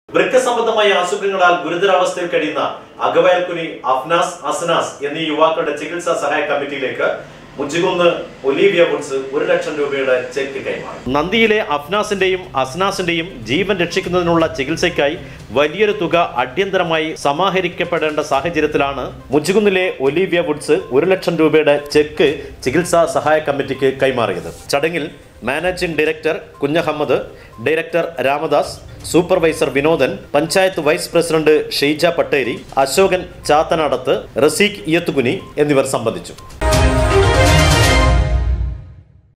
വൃക്ക സംബന്ധമായ അസുഖങ്ങളാൽ ഗുരുതരാവസ്ഥയിൽ കഴിയുന്ന അഗവയൽക്കുനി അഫ്നാസ് അസ്നാസ് എന്നീ യുവാക്കളുടെ ചികിത്സാ സഹായ കമ്മിറ്റിയിലേക്ക് മുജികുന്ന് ഒലീവിയ വുഡ്സ് ഒരു ലക്ഷം രൂപയുടെ ചെക്ക് കൈമാറി നന്ദിയിലെ അഫ്നാസിന്റെയും അസ്നാസിന്റെയും ജീവൻ രക്ഷിക്കുന്നതിനുള്ള ചികിത്സയ്ക്കായി വലിയൊരു തുക അടിയന്തരമായി സമാഹരിക്കപ്പെടേണ്ട സാഹചര്യത്തിലാണ് മുജികുന്നിലെ ഒലീവിയ വുഡ്സ് ഒരു ലക്ഷം രൂപയുടെ ചെക്ക് ചികിത്സാ സഹായ കമ്മിറ്റിക്ക് കൈമാറിയത് ചടങ്ങിൽ managing director Kunhahammad director Ramadas supervisor Vinodan panchayat vice president Sheija Patteri Ashokan Chathanadath Raseeq Iyathukuni എന്നിവർ സംബന്ധിച്ചു